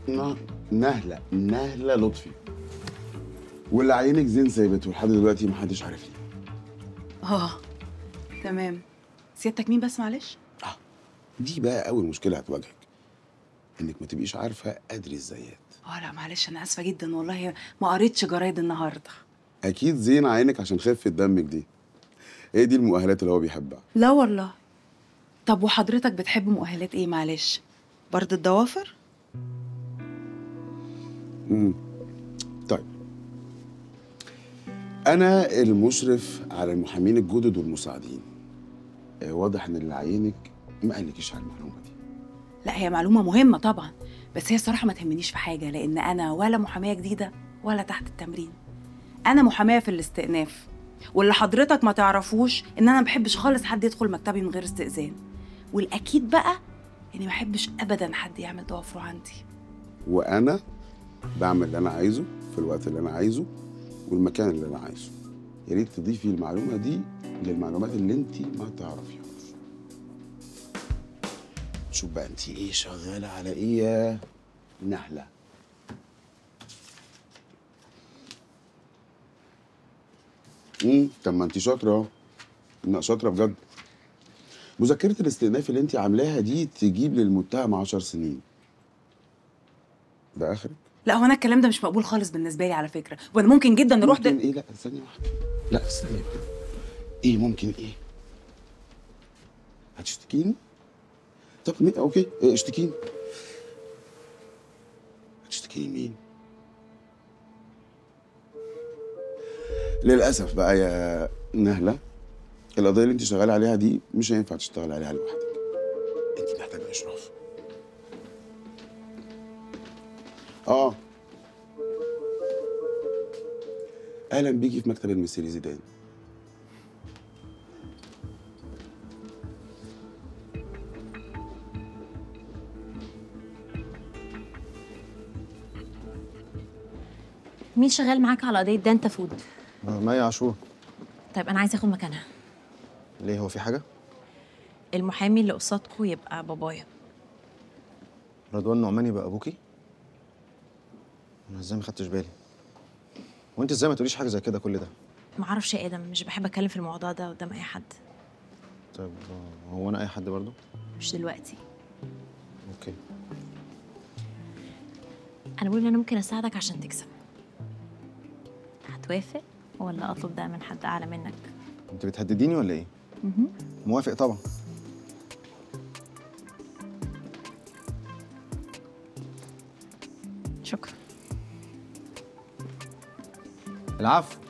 ن- نهله نهله لطفي واللي عينك زين سايبته لحد دلوقتي محدش عارف ليه اه تمام سيادتك مين بس معلش اه دي بقى اول مشكله هتواجهك انك ما تبقيش عارفه قدر الزيات اه لا معلش انا اسفه جدا والله ما قريتش جرايد النهارده اكيد زين عينك عشان خفه دمك دي هي دي المؤهلات اللي هو بيحبها لا والله طب وحضرتك بتحب مؤهلات ايه معلش برد الضوافر امم طيب انا المشرف على المحامين الجدد والمساعدين آه، واضح ان اللي عينك ما قالكيش على المعلومه دي لا هي معلومه مهمه طبعا بس هي الصراحه ما تهمنيش في حاجه لان انا ولا محاميه جديده ولا تحت التمرين انا محاميه في الاستئناف واللي حضرتك ما تعرفوش ان انا ما بحبش خالص حد يدخل مكتبي من غير استئذان والاكيد بقى اني ما بحبش ابدا حد يعمل ضوافره عندي وانا بعمل اللي انا عايزه في الوقت اللي انا عايزه والمكان اللي انا عايزه يا ريت تضيفي المعلومه دي للمعلومات اللي انت ما تعرفيهاش شوف بقى انت ايه شغاله على ايه يا نهله امم طب ما انت شاطره اهو لا شاطره بجد مذكره الاستئناف اللي انت عاملاها دي تجيب للمتهم 10 سنين ده اخرك لا هو انا الكلام ده مش مقبول خالص بالنسبه لي على فكره وانا ممكن جدا نروح ممكن د... ايه لا ثانيه واحده لا استني ايه ممكن ايه هتشتكيني طب مي... اوكي إيه اشتكيني هتشتكيني مين للاسف بقى يا نهله القضيه اللي انت شغاله عليها دي مش هينفع تشتغل عليها لوحدك انت محتاجه اشراف اه اهلا بيكي في مكتب المسيري زيدان مين شغال معاك على قضية دانتا فود؟ آه، مي عاشور طيب أنا عايزة آخد مكانها ليه هو في حاجة؟ المحامي اللي قصادكوا يبقى بابايا رضوان نعماني بقى أبوكي؟ أنا إزاي ما خدتش بالي؟ وأنت إزاي ما تقوليش حاجة زي كده كل ده؟ معرفش يا آدم مش بحب أتكلم في الموضوع ده قدام أي حد طيب آه، هو أنا أي حد برضه؟ مش دلوقتي أوكي أنا بقول إن أنا ممكن أساعدك عشان تكسب هتوافق ولا أطلب ده من حد أعلى منك؟ أنت بتهدديني ولا إيه؟ موافق طبعا شكرا العفو